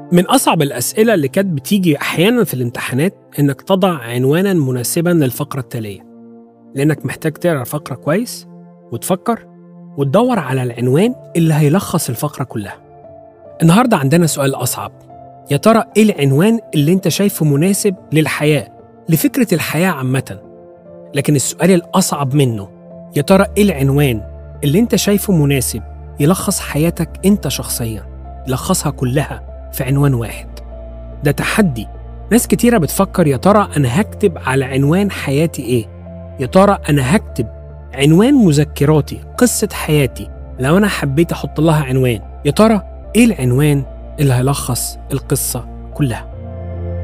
من أصعب الأسئلة اللي كانت بتيجي أحيانا في الامتحانات إنك تضع عنوانا مناسبا للفقرة التالية لأنك محتاج تقرأ الفقرة كويس وتفكر وتدور على العنوان اللي هيلخص الفقرة كلها النهاردة عندنا سؤال أصعب يا ترى إيه العنوان اللي أنت شايفه مناسب للحياة لفكرة الحياة عامة لكن السؤال الأصعب منه يا ترى إيه العنوان اللي أنت شايفه مناسب يلخص حياتك أنت شخصيا يلخصها كلها في عنوان واحد ده تحدي ناس كتيرة بتفكر يا ترى أنا هكتب على عنوان حياتي إيه يا ترى أنا هكتب عنوان مذكراتي قصة حياتي لو أنا حبيت أحط لها عنوان يا ترى إيه العنوان اللي هيلخص القصة كلها